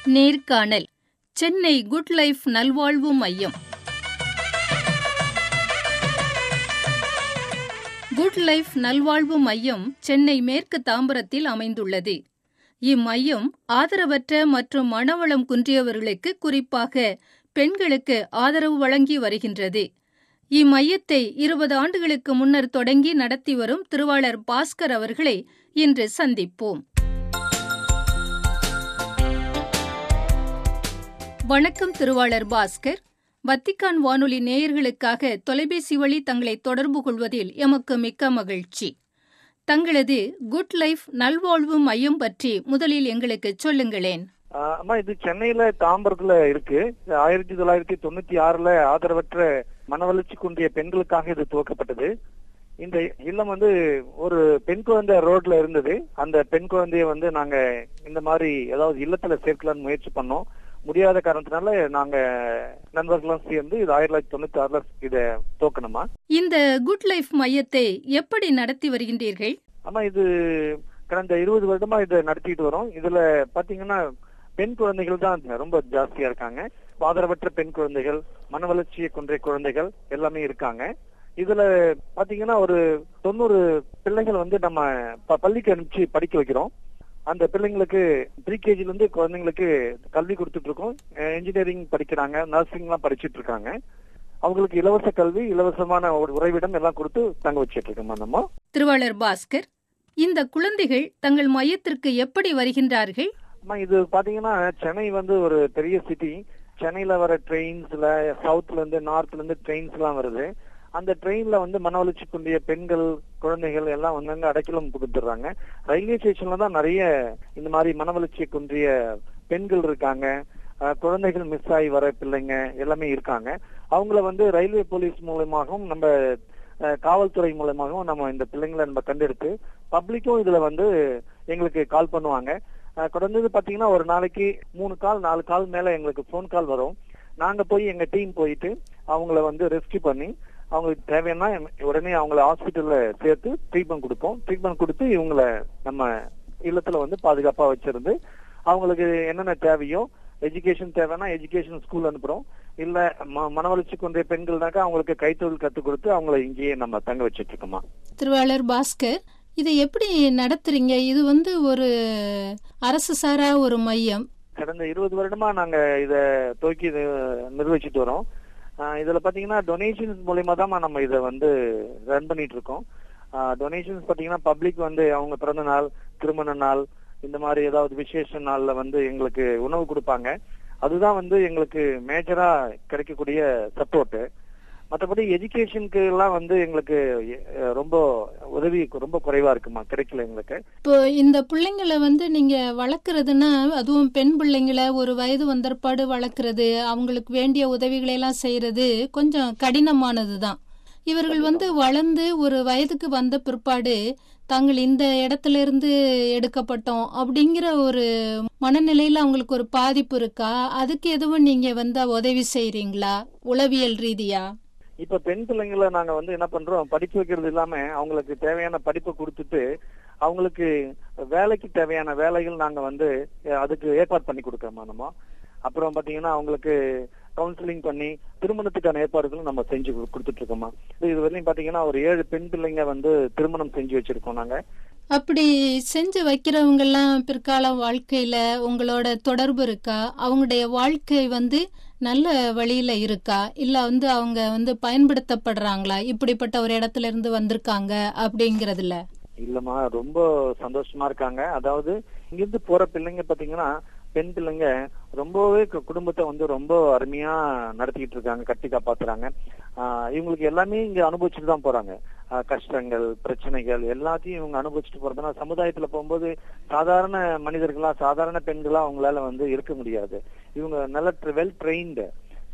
நேர்காணல் Chennai good life நல்வாழ்வு மையம் குட் லைஃப் நல்வாழ்வு மையம் சென்னை மேற்கு தாம்பரத்தில் அமைந்துள்ளது இம்மையம் ஆதரவற்ற மற்றும் மனவளம் குன்றியவர்களுக்கு குறிப்பாக பெண்களுக்கு ஆதரவு வழங்கி வருகின்றது இம்மையத்தை இருபது ஆண்டுகளுக்கு முன்னர் தொடங்கி நடத்தி வரும் திருவாளர் பாஸ்கர் அவர்களை இன்று சந்திப்போம் வணக்கம் திருவாளர் பாஸ்கர் வத்திக்கான் வானொலி நேயர்களுக்காக தொலைபேசி வழி தங்களை தொடர்பு கொள்வதில் எமக்கு மிக்க மகிழ்ச்சி தங்களது குட் லைஃப் நல்வாழ்வு மையம் பற்றி முதலில் எங்களுக்கு சொல்லுங்களேன் அம்மா இது சென்னையில தாம்பரத்துல இருக்கு ஆயிரத்தி தொள்ளாயிரத்தி தொண்ணூத்தி ஆறுல ஆதரவற்ற மனவளர்ச்சி குன்றிய பெண்களுக்காக இது துவக்கப்பட்டது இந்த இல்லம் வந்து ஒரு பெண் குழந்தை ரோட்ல இருந்தது அந்த பெண் குழந்தைய வந்து நாங்க இந்த மாதிரி ஏதாவது இல்லத்துல சேர்க்கலாம்னு முயற்சி பண்ணோம் முடியாத காரணத்தினால நாங்க நண்பர்களும் சேர்ந்து இது ஆயிரத்தி தொள்ளாயிரத்தி தொண்ணூத்தி ஆறுல இத துவக்கணுமா இந்த குட் லைஃப் மையத்தை எப்படி நடத்தி வருகின்றீர்கள் ஆமா இது கடந்த இருபது வருடமா இதை நடத்திட்டு வரோம் இதுல பாத்தீங்கன்னா பெண் குழந்தைகள் தான் ரொம்ப ஜாஸ்தியா இருக்காங்க ஆதரவற்ற பெண் குழந்தைகள் மன வளர்ச்சியை கொன்றைய குழந்தைகள் எல்லாமே இருக்காங்க இதுல பாத்தீங்கன்னா ஒரு தொண்ணூறு பிள்ளைகள் வந்து நம்ம பள்ளிக்கு அனுப்பிச்சு படிக்க வைக்கிறோம் அந்த பிள்ளைங்களுக்கு ப்ரீகேஜில இருந்து குழந்தைங்களுக்கு கல்வி கொடுத்துட்டு இருக்கோம் இன்ஜினியரிங் படிக்கிறாங்க நர்சிங் எல்லாம் படிச்சுட்டு இருக்காங்க அவங்களுக்கு இலவச கல்வி இலவசமான உறைவிடம் எல்லாம் கொடுத்து தங்க வச்சிட்டு இருக்கோம் நம்ம திருவாளர் பாஸ்கர் இந்த குழந்தைகள் தங்கள் மையத்திற்கு எப்படி வருகின்றார்கள் இது பாத்தீங்கன்னா சென்னை வந்து ஒரு பெரிய சிட்டி சென்னையில வர ட்ரெயின்ஸ்ல சவுத்ல இருந்து நார்த்ல இருந்து ட்ரெயின்ஸ் எல்லாம் வருது அந்த ட்ரெயின்ல வந்து மன வளர்ச்சி குன்றிய பெண்கள் குழந்தைகள் எல்லாம் வந்து அடைக்கலம் கொடுத்துடுறாங்க ரயில்வே ஸ்டேஷன்ல தான் நிறைய இந்த மாதிரி மன வளர்ச்சியை குன்றிய பெண்கள் இருக்காங்க குழந்தைகள் மிஸ் ஆகி வர பிள்ளைங்க எல்லாமே இருக்காங்க அவங்கள வந்து ரயில்வே போலீஸ் மூலமாகவும் நம்ம காவல்துறை மூலமாகவும் நம்ம இந்த பிள்ளைங்களை நம்ம கண்டெடுத்து பப்ளிக்கும் இதுல வந்து எங்களுக்கு கால் பண்ணுவாங்க குறைஞ்சது பாத்தீங்கன்னா ஒரு நாளைக்கு மூணு கால் நாலு கால் மேல எங்களுக்கு போன் கால் வரும் நாங்க போய் எங்க டீம் போயிட்டு அவங்கள வந்து ரெஸ்கியூ பண்ணி அவங்களுக்கு தேவைன்னா உடனே அவங்கள ஹாஸ்பிட்டல்ல சேர்த்து ட்ரீட்மெண்ட் கொடுப்போம் ட்ரீட்மெண்ட் கொடுத்து இவங்கள நம்ம இல்லத்துல வந்து பாதுகாப்பா வச்சிருந்து அவங்களுக்கு என்னென்ன தேவையோ எஜுகேஷன் தேவைன்னா எஜுகேஷன் ஸ்கூல் அனுப்புறோம் இல்ல மன வளர்ச்சி கொண்ட பெண்கள்னாக்கா அவங்களுக்கு கைத்தொழில் கத்து கொடுத்து அவங்கள இங்கேயே நம்ம தங்க வச்சிட்டு இருக்கோமா திருவாளர் பாஸ்கர் இதை எப்படி நடத்துறீங்க இது வந்து ஒரு அரசு சாரா ஒரு மையம் கடந்த இருபது வருடமா நாங்க இத துவக்கி நிர்வகிச்சுட்டு வரோம் இதுல பாத்தீங்கன்னா டொனேஷன்ஸ் மூலியமா தான் நம்ம இதை வந்து ரன் பண்ணிட்டு இருக்கோம் டொனேஷன்ஸ் பாத்தீங்கன்னா பப்ளிக் வந்து அவங்க பிறந்த நாள் திருமண நாள் இந்த மாதிரி ஏதாவது விசேஷ நாள்ல வந்து எங்களுக்கு உணவு கொடுப்பாங்க அதுதான் வந்து எங்களுக்கு மேஜரா கிடைக்கக்கூடிய சப்போர்ட் மற்றபடி எஜுகேஷனுக்கு எல்லாம் வந்து எங்களுக்கு ரொம்ப உதவி ரொம்ப குறைவா இருக்குமா கிடைக்கல எங்களுக்கு இப்போ இந்த பிள்ளைங்களை வந்து நீங்க வளர்க்கறதுன்னா அதுவும் பெண் பிள்ளைங்களை ஒரு வயது வந்தற்பாடு வளர்க்கறது அவங்களுக்கு வேண்டிய உதவிகளை எல்லாம் செய்யறது கொஞ்சம் கடினமானது தான் இவர்கள் வந்து வளர்ந்து ஒரு வயதுக்கு வந்த பிற்பாடு தாங்கள் இந்த இடத்துல இருந்து எடுக்கப்பட்டோம் அப்படிங்கிற ஒரு மனநிலையில அவங்களுக்கு ஒரு பாதிப்பு இருக்கா அதுக்கு எதுவும் நீங்க வந்து உதவி செய்யறீங்களா உளவியல் ரீதியா இப்ப பெண் பிள்ளைங்களை நாங்க வந்து என்ன பண்றோம் படிக்க வைக்கிறது இல்லாம அவங்களுக்கு தேவையான படிப்பை கொடுத்துட்டு அவங்களுக்கு வேலைக்கு தேவையான வேலைகள் நாங்க வந்து அதுக்கு ஏற்பாடு பண்ணி கொடுக்கறோமா நம்ம அப்புறம் பாத்தீங்கன்னா அவங்களுக்கு கவுன்சிலிங் பண்ணி திருமணத்துக்கான ஏற்பாடுகளும் நம்ம செஞ்சு கொடுத்துட்டு இருக்கோமா இது வரையும் பாத்தீங்கன்னா ஒரு ஏழு பெண் பிள்ளைங்க வந்து திருமணம் செஞ்சு வச்சிருக்கோம் நாங்க அப்படி செஞ்சு வைக்கிறவங்க எல்லாம் பிற்கால வாழ்க்கையில உங்களோட தொடர்பு இருக்கா அவங்களுடைய வாழ்க்கை வந்து நல்ல வழியில இருக்கா இல்ல வந்து அவங்க வந்து பயன்படுத்தப்படுறாங்களா இப்படிப்பட்ட ஒரு இடத்துல இருந்து வந்திருக்காங்க அப்படிங்கறதுல இல்லம்மா ரொம்ப சந்தோஷமா இருக்காங்க அதாவது இங்கிருந்து போற பிள்ளைங்க பாத்தீங்கன்னா பெண் பிள்ளைங்க ரொம்பவே குடும்பத்தை வந்து ரொம்ப அருமையா நடத்திக்கிட்டு இருக்காங்க கட்டி காப்பாத்துறாங்க இவங்களுக்கு எல்லாமே இங்க அனுபவிச்சுட்டு தான் போறாங்க கஷ்டங்கள் பிரச்சனைகள் எல்லாத்தையும் இவங்க அனுபவிச்சுட்டு போறதுனா சமுதாயத்துல போகும்போது சாதாரண மனிதர்களா சாதாரண பெண்களா அவங்களால வந்து இருக்க முடியாது இவங்க நல்ல வெல் ட்ரெயின்டு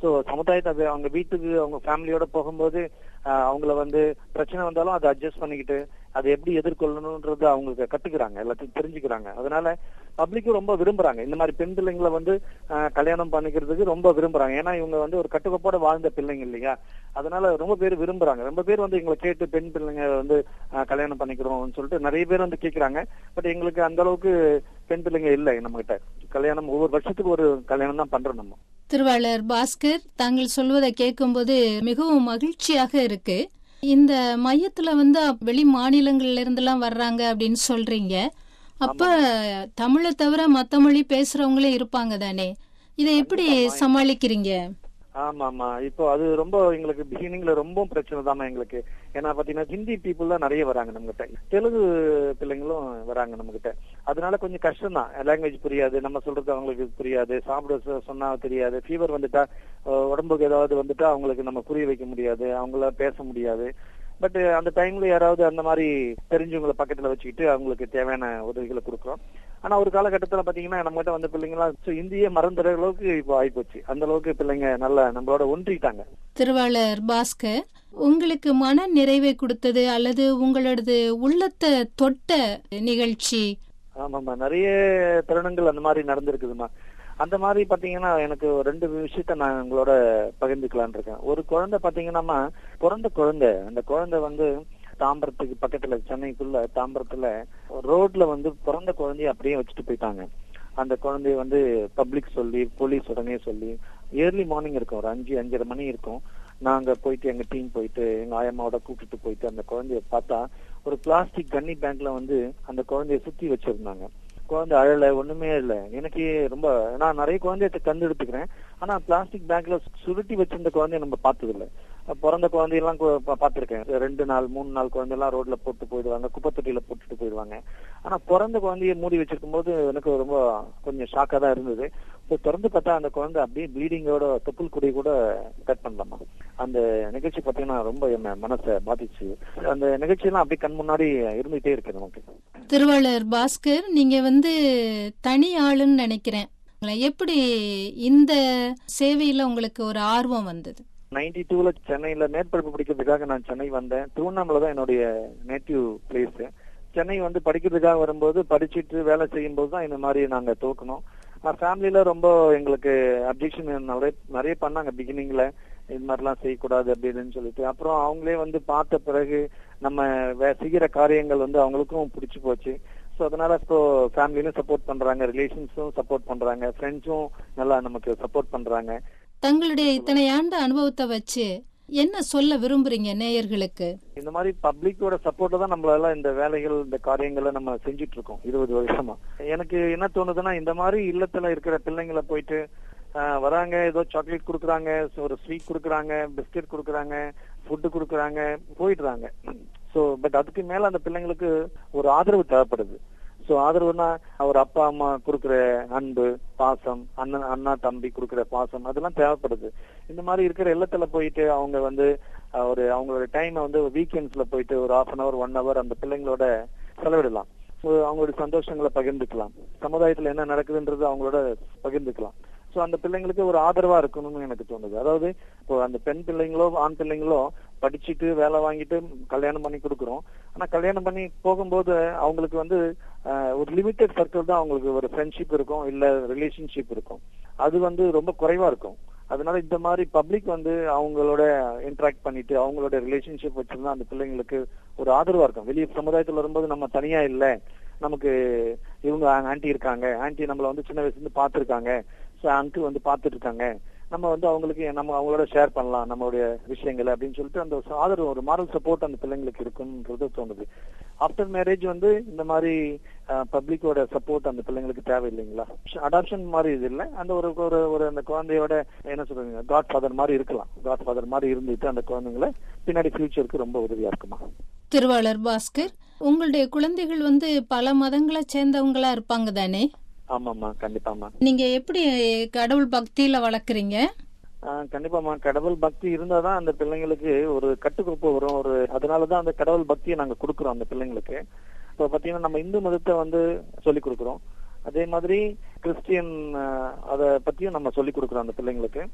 சோ சமுதாயத்தை அது அவங்க வீட்டுக்கு அவங்க ஃபேமிலியோட போகும்போது ஆஹ், அவங்கள வந்து பிரச்சனை வந்தாலும் அதை அட்ஜஸ்ட் பண்ணிக்கிட்டு அதை எப்படி எதிர்கொள்ளணும்ன்றது அவங்களுக்கு கத்துக்கிறாங்க எல்லாத்தையும் தெரிஞ்சுக்கிறாங்க அதனால பப்ளிக்கும் ரொம்ப விரும்புறாங்க இந்த மாதிரி பெண் பிள்ளைங்களை வந்து ஆஹ், கல்யாணம் பண்ணிக்கிறதுக்கு ரொம்ப விரும்புறாங்க ஏன்னா இவங்க வந்து ஒரு கட்டுக்கோப்போட வாழ்ந்த பிள்ளைங்க இல்லையா அதனால ரொம்ப பேர் விரும்புறாங்க ரொம்ப பேர் வந்து எங்களை கேட்டு பெண் பிள்ளைங்க வந்து ஆஹ், கல்யாணம் பண்ணிக்கிறோம்னு சொல்லிட்டு நிறைய பேர் வந்து கேக்குறாங்க பட் எங்களுக்கு அந்த அளவுக்கு பெண் பிள்ளைங்க இல்லை நம்ம கிட்ட கல்யாணம் ஒவ்வொரு வருஷத்துக்கு ஒரு கல்யாணம் தான் பண்றோம் நம்ம திருவாளர் பாஸ்கர் தாங்கள் சொல்வதை கேட்கும்போது மிகவும் மகிழ்ச்சியாக இருக்கு இந்த மையத்துல வந்து அப்- வெளி மாநிலங்கள்ல இருந்தெல்லாம் வர்றாங்க அப்படின்னு சொல்றீங்க அப்ப தமிழை தவிர மத்த மொழி பேசுறவங்களே இருப்பாங்க தானே இதை எப்படி சமாளிக்கிறீங்க ஆமா ஆமா இப்போ அது ரொம்ப எங்களுக்கு பிகினிங்ல ரொம்ப பிரச்சனை தான் எங்களுக்கு ஏன்னா பாத்தீங்கன்னா ஹிந்தி பீப்புள் தான் நிறைய வராங்க நம்ம கிட்ட தெலுங்கு பிள்ளைங்களும் வராங்க நம்ம கிட்ட அதனால கொஞ்சம் கஷ்டம் தான் லாங்குவேஜ் புரியாது நம்ம சொல்றது அவங்களுக்கு புரியாது சாப்பிட சொ- சொன்னா தெரியாது ஃபீவர் வந்துட்டா அஹ், உடம்புக்கு ஏதாவது வந்துட்டா அவங்களுக்கு நம்ம புரிய வைக்க முடியாது அவங்கள பேச முடியாது பட் அந்த டைம்ல யாராவது அந்த மாதிரி தெரிஞ்சவங்களை பக்கத்துல வச்சுக்கிட்டு அவங்களுக்கு தேவையான உதவிகளை கொடுக்குறோம் ஆனா ஒரு காலகட்டத்துல பாத்தீங்கன்னா நம்ம கிட்ட வந்த பிள்ளைங்களாம் so இந்தியே மறந்துற அளவுக்கு இப்போ ஆயிப்போச்சு அந்த அளவுக்கு பிள்ளைங்க நல்லா நம்மளோட ஒன்றிட்டாங்க திருவாளர் பாஸ்கர் உங்களுக்கு மன நிறைவை கொடுத்தது அல்லது உங்களோடது உள்ளத்தை தொட்ட நிகழ்ச்சி ஆமாம்மா நிறைய தருணங்கள் அந்த மாதிரி நடந்திருக்குதுமா அந்த மாதிரி பாத்தீங்கன்னா எனக்கு ஒரு ரெண்டு விஷயத்த நான் உங்களோட பகிர்ந்துக்கலாம்னு இருக்கேன் ஒரு குழந்தை பாத்தீங்கன்னா பிறந்த குழந்தை அந்த குழந்தை வந்து தாம்பரத்துக்கு பக்கத்துல சென்னைக்குள்ள தாம்பரத்துல ரோட்ல வந்து பிறந்த குழந்தைய அப்படியே வச்சுட்டு போயிட்டாங்க அந்த குழந்தைய வந்து பப்ளிக் சொல்லி போலீஸ் உடனே சொல்லி ஏர்லி மார்னிங் இருக்கும் ஒரு அஞ்சு அஞ்சரை மணி இருக்கும் நாங்க போயிட்டு எங்க டீம் போயிட்டு எங்க ஆயம்மாவோட கூப்பிட்டு போயிட்டு அந்த குழந்தைய பார்த்தா ஒரு பிளாஸ்டிக் கன்னி பேங்க்ல வந்து அந்த குழந்தைய சுத்தி வச்சிருந்தாங்க குழந்தை அழல ஒண்ணுமே இல்ல எனக்கு ரொம்ப நான் நிறைய குழந்தைய கண்டு எடுத்துக்கிறேன் ஆனா பிளாஸ்டிக் பேக்ல சுருட்டி வச்சிருந்த குழந்தைய நம்ம பார்த்தது இல்ல பிறந்த குழந்தையெல்லாம் கு- பா- பார்த்திருக்கேன் ரெண்டு நாள் மூணு நாள் குழந்தையெல்லாம் ரோட்ல போட்டு போயிடுவாங்க குப்பை தொட்டியில போட்டுட்டு போயிடுவாங்க ஆனா பிறந்த குழந்தைய மூடி வச்சிருக்கும் போது எனக்கு ரொம்ப கொஞ்சம் ஷாக்கா தான் இருந்தது இப்போ திறந்து பார்த்தா அந்த குழந்தை அப்படியே ப்ளீடிங்கோட தொப்புள் குடி கூட கட் பண்ணலாமா அந்த நிகழ்ச்சி பாத்தீங்கன்னா ரொம்ப என்ன மனசை பாதிச்சு அந்த நிகழ்ச்சியெல்லாம் அப்படியே கண் முன்னாடி இருந்துகிட்டே இருக்கு நமக்கு திருவாளர் பாஸ்கர் நீங்க வந்து தனி ஆளுன்னு நினைக்கிறேன் எப்படி இந்த சேவையில உங்களுக்கு ஒரு ஆர்வம் வந்தது நைன்டி டூல சென்னையில மேற்படிப்பு படிக்கிறதுக்காக நான் சென்னை வந்தேன் திருவண்ணாமலை தான் என்னுடைய நேட்டிவ் பிளேஸ் சென்னை வந்து படிக்கிறதுக்காக வரும்போது படிச்சுட்டு வேலை செய்யும் போது தான் இந்த மாதிரி நாங்க தோக்கணும் ஃபேமிலியில ரொம்ப எங்களுக்கு அப்ஜெக்ஷன் நிறைய நிறைய பண்ணாங்க பிகினிங்ல இது மாதிரிலாம் செய்யக்கூடாது அப்படின்னு சொல்லிட்டு அப்புறம் அவங்களே வந்து பார்த்த பிறகு நம்ம வே- செய்கிற காரியங்கள் வந்து அவங்களுக்கும் பிடிச்சு போச்சு ஸோ அதனால இப்போ ஃபேமிலியும் சப்போர்ட் பண்றாங்க ரிலேஷன்ஸும் சப்போர்ட் பண்றாங்க ஃப்ரெண்ட்ஸும் நல்லா நமக்கு சப்போர்ட் பண்றாங்க தங்களுடைய இத்தனை ஆண்டு அனுபவத்தை வச்சு என்ன சொல்ல விரும்புறீங்க நேயர்களுக்கு இந்த மாதிரி பப்ளிக்கோட சப்போர்ட்ல தான் நம்மளால இந்த வேலைகள் இந்த காரியங்களை நம்ம செஞ்சுட்டு இருக்கோம் இருபது வருஷமா எனக்கு என்ன தோணுதுன்னா இந்த மாதிரி இல்லத்துல இருக்கிற பிள்ளைங்களை போயிட்டு ஆஹ், வராங்க ஏதோ சாக்லேட் கொடுக்குறாங்க ஒரு ஸ்வீட் கொடுக்குறாங்க பிஸ்கெட் கொடுக்குறாங்க ஃபுட்டு கொடுக்குறாங்க போயிடுறாங்க சோ பட் அதுக்கு மேல அந்த பிள்ளைங்களுக்கு ஒரு ஆதரவு தேவைப்படுது சோ ஆதரவுனா ஒரு அப்பா அம்மா கொடுக்குற அன்பு பாசம் அண்ணன் அண்ணா தம்பி கொடுக்குற பாசம் அதெல்லாம் தேவைப்படுது இந்த மாதிரி இருக்கிற இல்லத்துல போயிட்டு அவங்க வந்து அஹ், ஒரு அவங்களோட டைமை வந்து வீக்கெண்ட்ஸ்ல போயிட்டு ஒரு half an hour one hour அந்த பிள்ளைங்களோட செலவிடலாம் So, அவங்களோட சந்தோஷங்களை பகிர்ந்துக்கலாம் சமுதாயத்துல என்ன நடக்குதுன்றது அவங்களோட பகிர்ந்துக்கலாம் சோ அந்த பிள்ளைங்களுக்கு ஒரு ஆதரவா இருக்கணும்னு எனக்கு தோணுது அதாவது இப்போ அந்த பெண் பிள்ளைங்களோ ஆண் பிள்ளைங்களோ படிச்சுட்டு வேலை வாங்கிட்டு கல்யாணம் பண்ணி கொடுக்குறோம் ஆனா கல்யாணம் பண்ணி போகும்போது அவங்களுக்கு வந்து ஆஹ், ஒரு லிமிட்டெட் சர்க்கிள் தான் அவங்களுக்கு ஒரு ஃப்ரெண்ட்ஷிப் இருக்கும் இல்ல ரிலேஷன்ஷிப் இருக்கும் அது வந்து ரொம்ப குறைவா இருக்கும் அதனால இந்த மாதிரி பப்ளிக் வந்து அவங்களோட இன்டராக்ட் பண்ணிட்டு அவங்களோட ரிலேஷன்ஷிப் வச்சிருந்தா அந்த பிள்ளைங்களுக்கு ஒரு ஆதரவா இருக்கும் வெளிய சமுதாயத்துல வரும்போது நம்ம தனியா இல்ல நமக்கு இவங்க ஆன்ட்டி இருக்காங்க ஆன்ட்டி நம்மள வந்து சின்ன வயசுல இருந்து பாத்துருக்காங்க சோ அங்கிள் வந்து பாத்துட்டு இருக்காங்க நம்ம வந்து அவங்களுக்கு நம்ம அவங்களோட ஷேர் பண்ணலாம் நம்மளுடைய விஷயங்களை அப்படின்னு சொல்லிட்டு அந்த ஆதரவு ஒரு மாரல் சப்போர்ட் அந்த பிள்ளைங்களுக்கு இருக்குன்றது தோணுது ஆஃப்டர் மேரேஜ் வந்து இந்த மாதிரி பப்ளிக்கோட சப்போர்ட் அந்த பிள்ளைங்களுக்கு தேவை இல்லைங்களா அடாப்ஷன் மாதிரி இது இல்ல அந்த ஒரு ஒரு ஒரு அந்த குழந்தையோட என்ன சொல்றீங்க காட் ஃபாதர் மாதிரி இருக்கலாம் காட் ஃபாதர் மாதிரி இருந்துட்டு அந்த குழந்தைங்களை பின்னாடி ஃபியூச்சருக்கு ரொம்ப உதவியா இருக்குமா திருவாளர் பாஸ்கர் உங்களுடைய குழந்தைகள் வந்து பல மதங்களை சேர்ந்தவங்களா இருப்பாங்க தானே ஆமாம்மா கண்டிப்பாம்மா நீங்க எப்படி கடவுள் பக்தியில வளர்க்குறீங்க ஆஹ் கண்டிப்பாம்மா கடவுள் பக்தி இருந்தாதான் அந்த பிள்ளைங்களுக்கு ஒரு கட்டுக்கோப்பு வரும் ஒரு அதனாலதான் அந்த கடவுள் பக்தியை நாங்க கொடுக்குறோம் அந்த பிள்ளைங்களுக்கு இப்போ பாத்தீங்கன்னா நம்ம இந்து மதத்தை வந்து சொல்லி கொடுக்குறோம் அதே மாதிரி கிறிஸ்டியன் ஆஹ், அத பத்தியும் நம்ம சொல்லி கொடுக்குறோம் அந்த பிள்ளைங்களுக்கு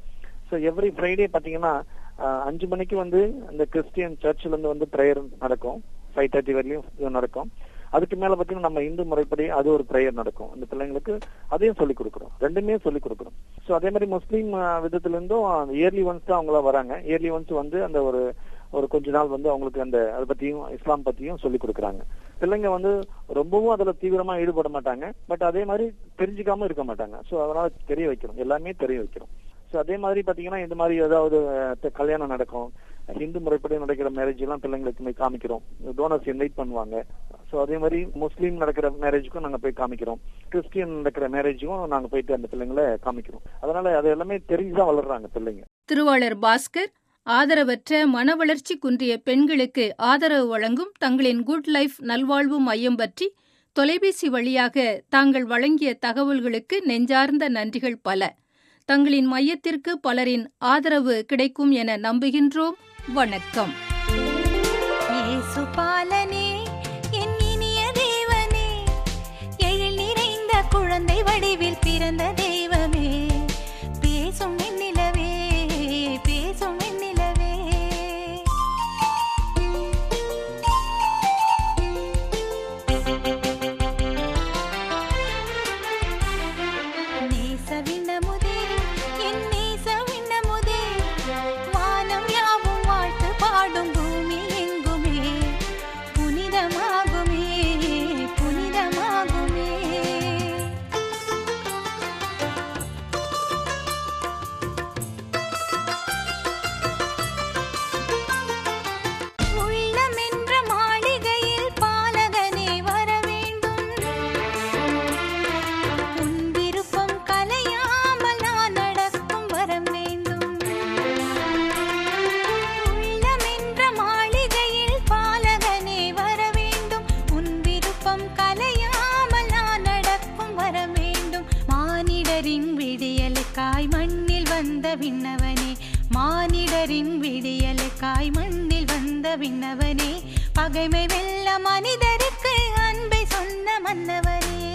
ஸோ எவ்ரி ஃப்ரைடே பாத்தீங்கன்னா அஹ், அஞ்சு மணிக்கு வந்து அந்த கிறிஸ்டியன் சர்ச்சில் இருந்து வந்து ப்ரேயர் நடக்கும் ஃபைவ் தேர்ட்டி வரையிலும் இது நடக்கும் அதுக்கு மேல பாத்தீங்கன்னா நம்ம இந்து முறைப்படி அது ஒரு ப்ரேயர் நடக்கும் அந்த பிள்ளைங்களுக்கு அதையும் சொல்லி கொடுக்குறோம் ரெண்டுமே சொல்லி கொடுக்குறோம் ஸோ அதே மாதிரி முஸ்லீம் அஹ், விதத்துல இருந்தும் இயர்லி ஒன்ஸ் தான் அவங்கள வராங்க இயர்லி ஒன்ஸ் வந்து அந்த ஒரு ஒரு கொஞ்ச நாள் வந்து அவங்களுக்கு அந்த அதை பத்தியும் இஸ்லாம் பத்தியும் சொல்லி கொடுக்குறாங்க பிள்ளைங்க வந்து ரொம்பவும் அதுல தீவிரமா ஈடுபட மாட்டாங்க பட் அதே மாதிரி தெரிஞ்சுக்காம இருக்க மாட்டாங்க ஸோ அதனால தெரிய வைக்கிறோம் எல்லாமே தெரிய வைக்கிறோம் ஸோ அதே மாதிரி பாத்தீங்கன்னா இந்த மாதிரி ஏதாவது அஹ், கல்யாணம் நடக்கும் ஹிந்து முறைப்படி நடக்கிற மேரேஜ் எல்லாம் பிள்ளைங்களுக்கு போய் காமிக்கிறோம் டோனர்ஸ் இன்வைட் பண்ணுவாங்க ஸோ அதே மாதிரி முஸ்லீம் நடக்கிற மேரேஜுக்கும் நாங்க போய் காமிக்கிறோம் கிறிஸ்டியன் நடக்கிற மேரேஜுக்கும் நாங்க போயிட்டு அந்த பிள்ளைங்களை காமிக்கிறோம் அதனால அது எல்லாமே தெரிஞ்சுதான் வளர்றாங்க பிள்ளைங்க திருவாளர் பாஸ்கர் ஆதரவற்ற மன வளர்ச்சி குன்றிய பெண்களுக்கு ஆதரவு வழங்கும் தங்களின் குட் லைஃப் நல்வாழ்வு மையம் பற்றி தொலைபேசி வழியாக தாங்கள் வழங்கிய தகவல்களுக்கு நெஞ்சார்ந்த நன்றிகள் பல தங்களின் மையத்திற்கு பலரின் ஆதரவு கிடைக்கும் என நம்புகின்றோம் வணக்கம் இயேசு பாலனே என் இனிய தேவனே எழில் நிறைந்த குழந்தை வடிவில் பிறந்த தெய்வமே பேசும் வெண்ணிலவே பேசும் வெண்ணிலவே நேச விண்ணமுதே என் நேச விண்ணமுதே வானம் யாவும் வாழ்த்து பாடும் பூமி எங்குமே புனிதமாகுமே புனிதமாகுமே உள்ளமென்ற மாளிகையில் பாலகனே வர வேண்டும் உன் விருப்பம் கலையாமல் நான் நடக்கும் வரம் வேண்டும் உள்ளமென்ற மாளிகையில் பாலகனே வர வேண்டும் உன் விருப்பம் கலையாமல் நான் நடக்கும் வரம் வேண்டும் மானிடரின் விடியலுக்காய் மண்ணில் வந்த விண்ணவனே மானிடரின் விடியலுக்காய் மண்ணில் வந்த விண்ணவனே பகைமை வெல்ல மனிதருக்கு அன்பை சொன்ன மன்னவனே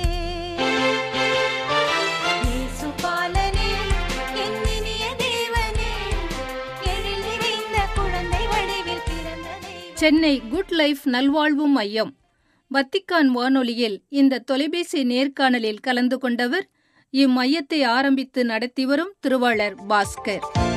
இயேசு பாலனே என் இனிய தேவனே எழில் நிறைந்த குழந்தை வடிவில் பிறந்த தெய்வமே. சென்னை குட் லைஃப் நல்வாழ்வு மையம் வத்திக்கான் வானொலியில் இந்த தொலைபேசி நேர்காணலில் கலந்து கொண்டவர் இம்மையத்தை ஆரம்பித்து நடத்தி வரும் திருவாளர் பாஸ்கர்